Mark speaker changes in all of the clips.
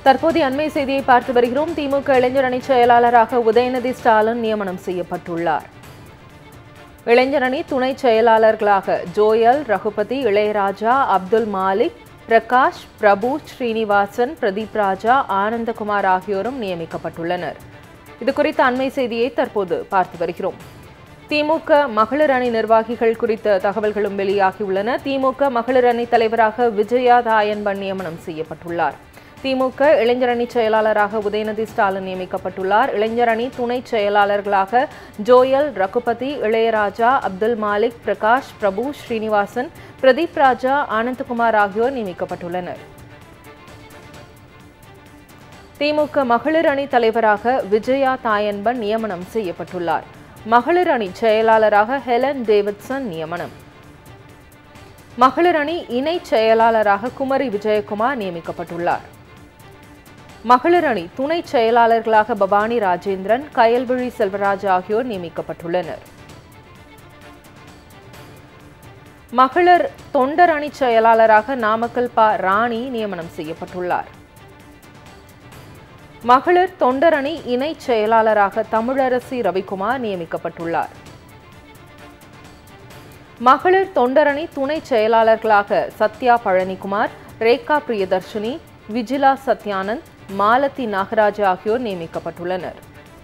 Speaker 1: தற்போதைய அண்மை செய்தியை பார்த்து வருகிறோம் திமுக இளைஞர் அணி செயலாளராக உதயநிதி ஸ்டாலின் நியமனம் செய்யப்பட்டுள்ளார் இளைஞர் அணி துணை செயலாளர்களாக ஜோயல் ரகுபதி இளையராஜா அப்துல் மாலிக் பிரகாஷ் பிரபு ஸ்ரீனிவாசன் பிரதீப் ராஜா ஆனந்தகுமார் ஆகியோரும் நியமிக்கப்பட்டுள்ளனர் இது குறித்த அண்மை செய்தியை தற்போது பார்த்து வருகிறோம் திமுக மகளிர் அணி நிர்வாகிகள் குறித்த தகவல்களும் வெளியாகியுள்ளன திமுக மகளிர் அணி தலைவராக விஜயா தாயன்பன் நியமனம் செய்யப்பட்டுள்ளார் திமுக இளைஞர் அணி செயலாளராக உதயநிதி ஸ்டாலின் நியமிக்கப்பட்டுள்ளார் இளைஞர் அணி துணை செயலாளர்களாக ஜோயல் ரகுபதி இளையராஜா அப்துல் மாலிக் பிரகாஷ் பிரபு ஸ்ரீனிவாசன் பிரதீப் ராஜா ஆனந்தகுமார் ஆகியோர் நியமிக்கப்பட்டுள்ளனர் திமுக மகளிர் அணி தலைவராக விஜயா தாயன்பன் நியமனம் செய்யப்பட்டுள்ளார் மகளிர் அணி செயலாளராக ஹெலன் டேவிட்சன் நியமனம் மகளிர் அணி இணை செயலாளராக குமரி விஜயகுமார் நியமிக்கப்பட்டுள்ளார் மகளிர் அணி துணை செயலாளர்களாக பவானி ராஜேந்திரன் கயல்விழி செல்வராஜ் ஆகியோர் நியமிக்கப்பட்டுள்ளனர் மகளிர் தொண்டர் அணி செயலாளராக நாமக்கல் ப ராணி நியமனம் செய்யப்பட்டுள்ளார் மகளிர் தொண்டர் அணி இணை செயலாளராக தமிழரசி ரவிக்குமார் நியமிக்கப்பட்டுள்ளார் மகளிர் தொண்டரணி துணை செயலாளர்களாக சத்யா பழனிக்குமார் ரேகா பிரியதர்ஷினி விஜிலா சத்யானந்த் மாலதி நாகராஜ் ஆகியோர் நியமிக்கப்பட்டுள்ளனர்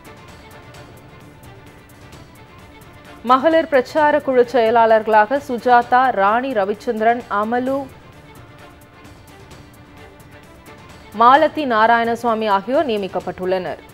Speaker 1: மகளிர் பிரச்சார குழு செயலாளர்களாக சுஜாதா ராணி ரவிச்சந்திரன் அமலு மாலதி நாராயணசுவாமி ஆகியோர் நியமிக்கப்பட்டுள்ளனர்